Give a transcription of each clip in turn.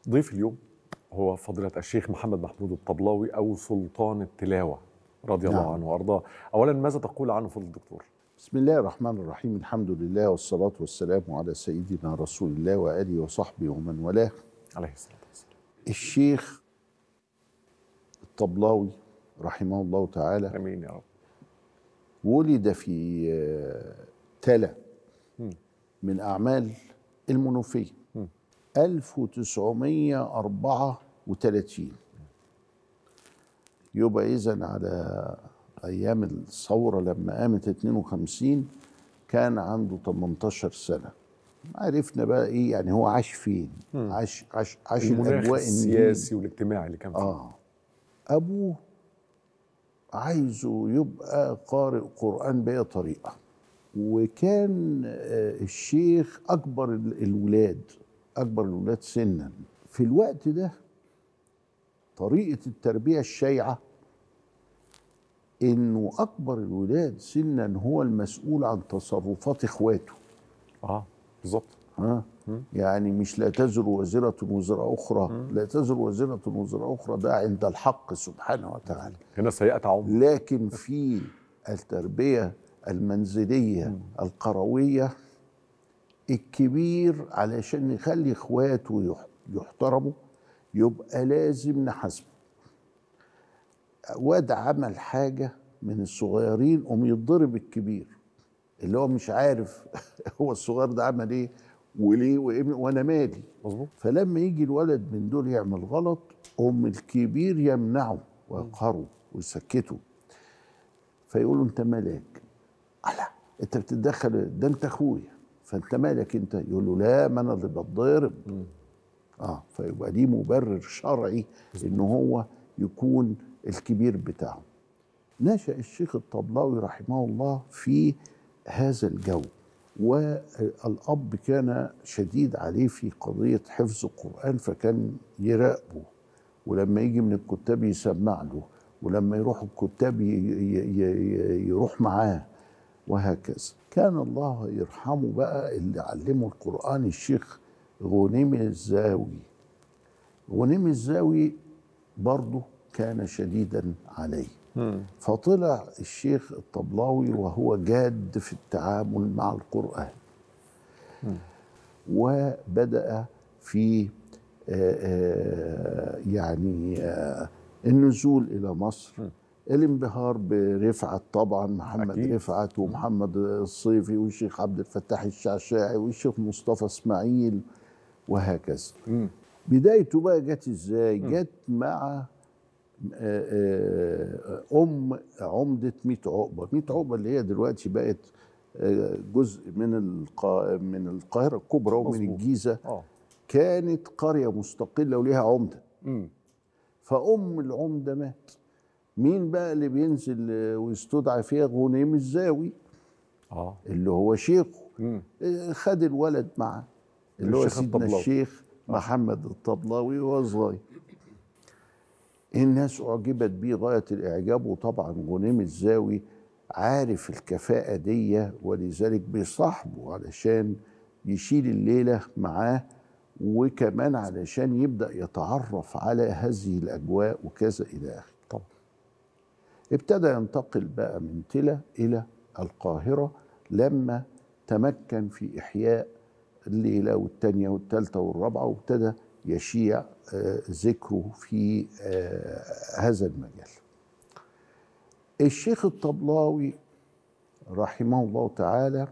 ضيف اليوم هو فضيلة الشيخ محمد محمود الطبلاوي أو سلطان التلاوة رضي الله نعم. عنه وأرضاه أولا ماذا تقول عنه فضل الدكتور؟ بسم الله الرحمن الرحيم الحمد لله والصلاة والسلام على سيدنا رسول الله وآله وصحبه ومن والاه عليه الصلاة والسلام الشيخ الطبلاوي رحمه الله تعالى آمين يا رب ولد في آه، تلا مم. من أعمال المنوفية مم. 1934 يبقى إذا على أيام الثورة لما قامت 52 كان عنده 18 سنة عرفنا بقى إيه يعني هو عاش فين مم. عاش عاش عاش المناخ الأجواء السياسي والاجتماعي اللي كان فيه آه أبوه عايزه يبقى قارئ قرآن بأي طريقة وكان آه، الشيخ أكبر ال- الولاد أكبر الولاد سنا في الوقت ده طريقة التربية الشيعة إنه أكبر الولاد سنا هو المسؤول عن تصرفات إخواته اه بالظبط ها مم. يعني مش لا تزر وزرة وزر أخرى مم. لا تزر وزرة وزر أخرى ده عند الحق سبحانه وتعالى هنا سيئة عمر لكن في التربية المنزلية القروية الكبير علشان يخلي اخواته يح- يحترموا يبقى لازم نحاسبه واد عمل حاجة من الصغيرين قوم يتضرب الكبير اللي هو مش عارف هو الصغير ده عمل ايه وليه وإيه وانا مالي مظبوط فلما يجي الولد من دول يعمل غلط ام الكبير يمنعه ويقهره ويسكته فيقول له انت مالك لا انت بتتدخل ده انت اخويا فانت مالك انت يقول له لا ما انا اللي بتضرب مم. اه فيبقى دي مبرر شرعي ان هو يكون الكبير بتاعه نشأ الشيخ الطبلاوي رحمه الله في هذا الجو والأب كان شديد عليه في قضية حفظ القرآن فكان يراقبه ولما يجي من الكتاب يسمع له ولما يروح الكتاب ي- ي- ي- يروح معاه وهكذا كان الله يرحمه بقى اللي علمه القرآن الشيخ غنيم الزاوي غنيم الزاوي برضه كان شديدا عليه مم. فطلع الشيخ الطبلاوي وهو جاد في التعامل مع القرآن وبدأ في آه، آه، يعني آه، النزول إلى مصر الانبهار برفعت طبعا محمد أكيد. رفعت ومحمد الصيفي والشيخ عبد الفتاح الشعشاعي والشيخ مصطفى اسماعيل وهكذا مم. بدايته بقى جت ازاي جت مع آه، آه، ام عمده ميت عقبه ميت عقبه اللي هي دلوقتي بقت آه، جزء من القا... من القاهره الكبرى ومن مظبوط. الجيزه اه كانت قريه مستقله وليها عمده مم. فام العمده مات مين بقى اللي بينزل آه، ويستدعى فيها غنيم الزاوي اه اللي هو شيخه مم. آه، خد الولد معاه اللي هو الشيخ سيدنا الطبلاوي. الشيخ محمد الطبلاوي وهو صغير الناس أعجبت بيه غاية الإعجاب وطبعا غنيم الزاوي عارف الكفاءة دي ولذلك بيصاحبه علشان يشيل الليلة معاه وكمان علشان يبدأ يتعرف على هذه الأجواء وكذا إلى آخره طبعا ابتدى ينتقل بقى من تلا إلى القاهرة لما تمكن في إحياء الليلة والتانية والتالتة والرابعة وابتدى يشيع آه، ذكره في آه، هذا المجال الشيخ الطبلاوي رحمه الله تعالى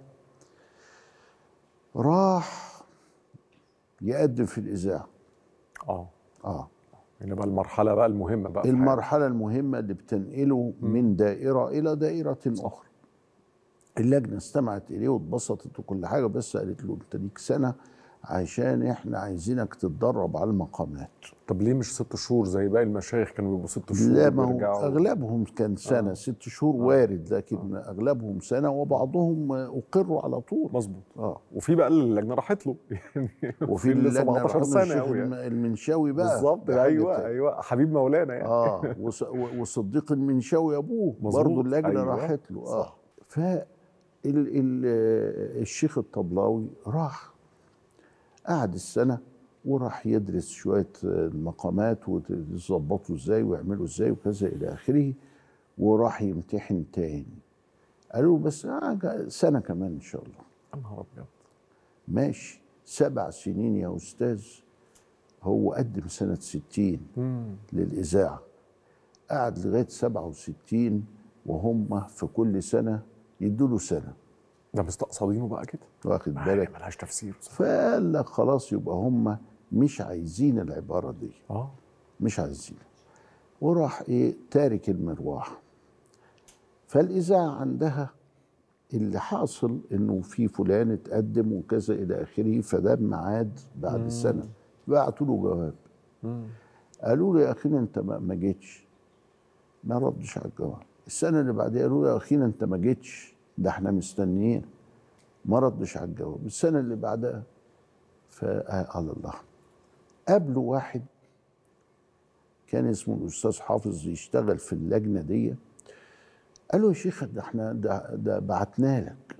راح يقدم في الإذاعة اه آه هنا بقى المرحلة بقى المهمة بقى في حياته. المرحلة المهمة اللي بتنقله من دائرة إلى دائرة أخرى اللجنة استمعت إليه واتبسطت وكل حاجة بس قالت له أنت ليك سنة عشان إحنا عايزينك تتدرب على المقامات طب ليه مش ست شهور زي باقي المشايخ كانوا بيبقوا ست شهور لا ما هو وبيرجعوا؟ أغلبهم كان سنة آه. ست شهور وارد لكن أغلبهم سنة وبعضهم أقروا على طول مظبوط آه وفي بقى اللجنه راحت له يعني وفي اللي اللجنة 17 رحمة سنه الشيخ قوي الم- يعني. المنشاوي بقى بالظبط ده حاجة ايوه تانية. ايوه حبيب مولانا يعني اه وص- و- وصديق المنشاوي ابوه مظبوط، برضه اللجنه أيوة، راحت له اه صح. ف ال ال الشيخ الطبلاوي راح قعد السنه وراح يدرس شويه المقامات ويظبطوا ازاي ويعملوا ازاي وكذا الى اخره وراح يمتحن تاني قالوا بس آه سنه كمان ان شاء الله يا نهار ابيض ماشي سبع سنين يا استاذ هو قدم سنه 60 للاذاعه قعد لغايه 67 وهم في كل سنه يدوا له سنه ده مستقصدينه بقى كده واخد ما بالك ملهاش تفسير فقال لك خلاص يبقى هم مش عايزين العباره دي اه مش عايزين وراح ايه تارك المروحه فالاذاعه عندها اللي حاصل انه في فلان اتقدم وكذا الى اخره فده ميعاد بعد السنه بعتوا له جواب قالوا له يا اخينا انت ما ما جيتش ما ردش على الجواب السنه اللي بعدها قالوا له يا اخينا انت ما جيتش ده احنا مستنيين ما ردش على الجواب السنه اللي بعدها فقال الله قابلوا واحد كان اسمه الاستاذ حافظ يشتغل في اللجنه دي قال له يا شيخ ده احنا ده, ده بعتنا لك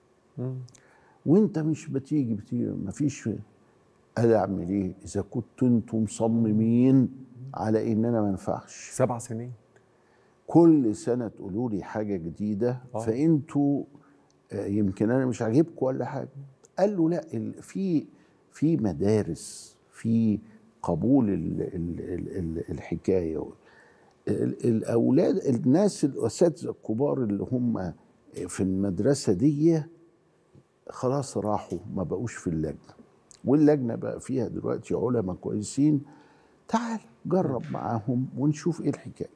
وانت مش بتيجي بتيجي ما فيش قال اعمل ايه اذا كنتوا انتم مصممين على ان انا ما انفعش سبع سنين كل سنه تقولوا لي حاجه جديده آه. فانتوا آه، يمكن انا مش عاجبكم ولا حاجه قال له لا ال- في في مدارس في قبول ال ال ال ال الحكايه ال- الاولاد الناس الاساتذه الكبار اللي هم في المدرسه دي خلاص راحوا ما بقوش في اللجنه واللجنه بقى فيها دلوقتي علماء كويسين تعال جرب معاهم ونشوف ايه الحكايه